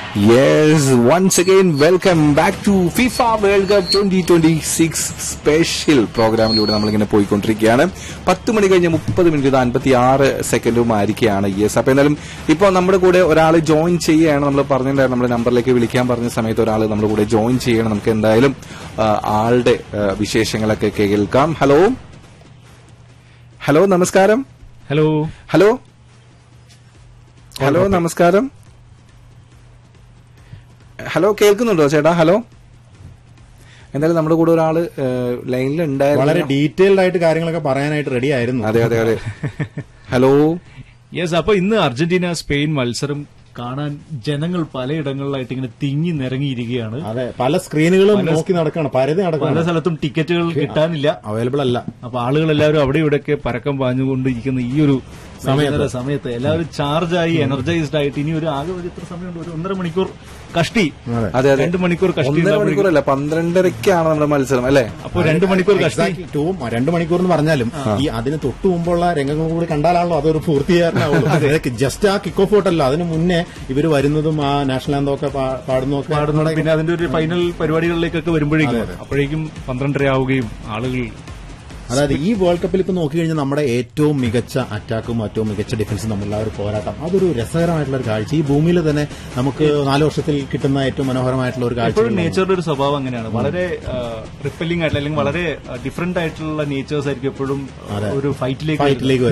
Yes, once again, welcome back to FIFA World Cup 2026 special പ്രോഗ്രാമിലൂടെ നമ്മളിങ്ങനെ പോയിക്കൊണ്ടിരിക്കുകയാണ് പത്ത് മണി കഴിഞ്ഞ് മുപ്പത് മിനിറ്റ് അൻപത്തി ആറ് സെക്കൻഡും ആയിരിക്കുകയാണ് യെസ് അപ്പൊ എന്തായാലും ഇപ്പോൾ നമ്മുടെ കൂടെ ഒരാൾ ജോയിൻ ചെയ്യുകയാണ് നമ്മൾ പറഞ്ഞിട്ടുണ്ടായിരുന്നു നമ്മുടെ നമ്പറിലേക്ക് വിളിക്കാൻ പറഞ്ഞ സമയത്ത് ഒരാൾ നമ്മുടെ കൂടെ ജോയിൻ ചെയ്യണം നമുക്ക് എന്തായാലും ആ, ആളുടെ ആ, വിശേഷങ്ങളൊക്കെ കേൾക്കാം ഹലോ ഹലോ നമസ്കാരം ഹലോ ഹലോ ഹലോ നമസ്കാരം ഹലോ കേൾക്കുന്നുണ്ടോ ചേട്ടാ ഹലോ എന്തായാലും നമ്മുടെ കൂടെ ഒരാള് ലൈനിൽ വളരെ ഉണ്ടായിരുന്നു ഡീറ്റെയിൽഡ് ആയിട്ട് കാര്യങ്ങളൊക്കെ പറയാനായിട്ട് റെഡി ആയിരുന്നു അതെ അതെ അതെ ഹലോ യെസ് അപ്പൊ ഇന്ന് അർജന്റീന സ്പെയിൻ മത്സരം കാണാൻ ജനങ്ങൾ പലയിടങ്ങളിലായിട്ട് ഇങ്ങനെ തിങ്ങി നിറങ്ങിയിരിക്കുകയാണ് അതെ പല സ്ക്രീനുകളും നോക്കി നടക്കണം പരതി പല നടക്കണം സ്ഥലത്തും ടിക്കറ്റുകൾ കിട്ടാനില്ല അവൈലബിൾ അല്ല അപ്പൊ ആളുകൾ എല്ലാവരും അവിടെ ഇവിടെയൊക്കെ പരക്കം പാഞ്ഞുകൊണ്ടിരിക്കുന്ന ഈ ഒരു സമയത്ത് സമയത്ത് എല്ലാവരും ചാർജായി എനർജൈസ്ഡ് ആയിട്ട് ഇനി ഒരു ആകെ ഒരു എത്ര സമയമുണ്ട് ഒരു ഒന്നര മണിക്കൂർ കഷ്ടി അതെ അതെ അതെ രണ്ട് മണിക്കൂർ കഷ്ടി ഒന്നര മണിക്കൂറല്ല പന്ത്രണ്ടരക്കാണ് നമ്മുടെ മത്സരം അല്ലേ അപ്പൊ രണ്ട് മണിക്കൂർ കഷ്ടി Exactly. ടൂ രണ്ട് മണിക്കൂർ എന്ന് പറഞ്ഞാലും ഈ അതിന് തൊട്ടു മുമ്പുള്ള രംഗങ്ങൾ കൂടി കണ്ടാലാണല്ലോ അതൊരു പൂർത്തീകരണമാവുള്ളൂ ജസ്റ്റ് ആ കിക്ക് ഓഫ് ഔട്ടല്ല അതിന് മുന്നേ ഇവര് വരുന്നതും ആ നാഷണൽ ആന്തം ഒക്കെ പാടുന്നതൊക്കെ പാടുന്നത് പിന്നെ അതിന്റെ ഒരു ഫൈനൽ പരിപാടികളിലേക്കൊക്കെ വരുമ്പോഴേക്കും അപ്പോഴേക്കും പന്ത്രണ്ടര ആവുകയും ആളുകൾ അതായത് ഈ വേൾഡ് കപ്പിൽ ഇപ്പൊ നോക്കിക്കഴിഞ്ഞാൽ നമ്മുടെ ഏറ്റവും മികച്ച അറ്റാക്കും ഏറ്റവും മികച്ച ഡിഫൻസും തമ്മിലുള്ള ആ ഒരു പോരാട്ടം അതൊരു രസകരമായിട്ടുള്ള ഒരു കാഴ്ച ഈ ഭൂമിയിൽ തന്നെ നമുക്ക് നാല് വർഷത്തിൽ കിട്ടുന്ന ഏറ്റവും മനോഹരമായിട്ടുള്ള ഒരു കാഴ്ച എപ്പോഴും നേച്ചറുടെ ഒരു സ്വഭാവം അങ്ങനെയാണ് വളരെ റിപ്പല്ലിംഗ് ആയിട്ടുള്ള അല്ലെങ്കിൽ വളരെ ഡിഫറെന്റ് ആയിട്ടുള്ള നേച്ചേഴ്സ് ആയിരിക്കും എപ്പോഴും അതെ. ഒരു ഫൈറ്റിലേക്ക് ഫൈറ്റിലേക്ക്